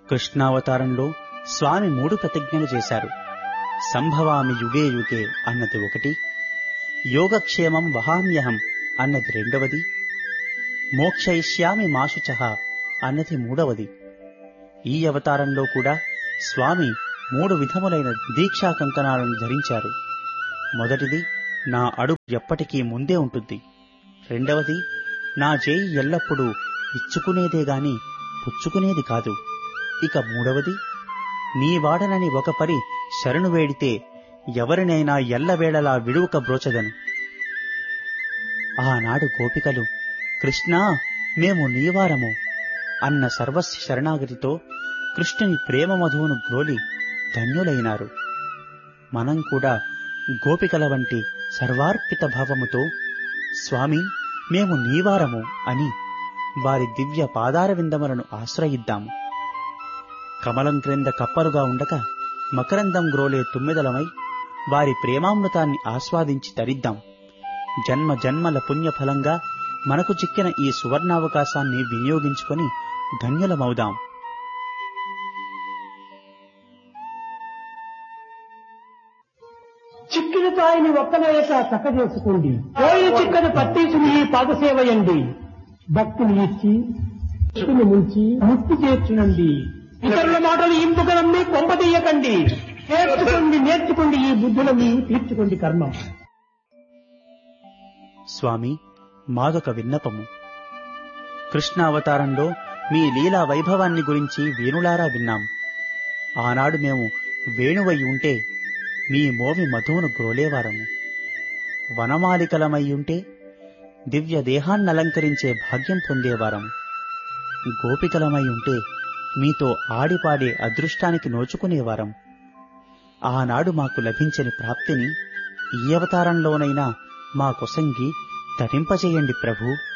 కృష్ణావతారంలో స్వామి మూడు ప్రతిజ్ఞలు చేశారు సంభవామి యుగే యుగే అన్నది ఒకటి యోగక్షేమం వహామ్యహం అన్నది రెండవది మోక్షయిష్యామి మాశుచహ అన్నది మూడవది ఈ అవతారంలో కూడా స్వామి మూడు విధములైన దీక్షా కంకణాలను ధరించారు మొదటిది నా అడుగు ఎప్పటికీ ముందే ఉంటుంది రెండవది నా చేయి ఎల్లప్పుడూ ఇచ్చుకునేదే గాని పుచ్చుకునేది కాదు ఇక మూడవది నీ వాడనని ఒక పరి శరణు వేడితే ఎవరినైనా ఎల్లవేళలా విడువక బ్రోచదను ఆనాడు గోపికలు కృష్ణా మేము నీవారము అన్న సర్వస్వ శరణాగతితో కృష్ణుని ప్రేమ మధువును గ్రోలి ధన్యులైనారు మనం కూడా గోపికల వంటి సర్వార్పిత భావముతో స్వామి మేము నీవారము అని వారి దివ్య పాదార విందములను ఆశ్రయిద్దాము కమలం క్రింద కప్పలుగా ఉండక మకరందం గ్రోలే తుమ్మెదలమై వారి ప్రేమామృతాన్ని ఆస్వాదించి తరిద్దాం జన్మ జన్మల పుణ్యఫలంగా మనకు చిక్కిన ఈ సువర్ణావకాశాన్ని వినియోగించుకొని ధన్యులమవుదాం చిక్కిన తాయిని ఒక్కనయక చక్క చేసుకోండి పోయి చిక్కని పట్టీసుని ఈ పాదసేవయండి భక్తిని ఇచ్చి చిక్కుని ముంచి ముక్తి చేర్చునండి ఇతరుల మాటలు ఇంపుక నమ్మి కొంప తీయకండి నేర్చుకోండి నేర్చుకోండి ఈ బుద్ధులని తీర్చుకోండి కర్మం స్వామి మాదొక విన్నపము కృష్ణావతారంలో మీ లీలా వైభవాన్ని గురించి వేణులారా విన్నాం ఆనాడు మేము వేణువై ఉంటే మీ మోవి మధువును గ్రోలేవారము వనమాలికలమై ఉంటే దివ్య దేహాన్నలంకరించే భాగ్యం పొందేవారం గోపికలమై ఉంటే మీతో ఆడిపాడే అదృష్టానికి నోచుకునేవారం ఆనాడు మాకు లభించని ప్రాప్తిని ఈ అవతారంలోనైనా మా కొసంగి తరింపజేయండి ప్రభు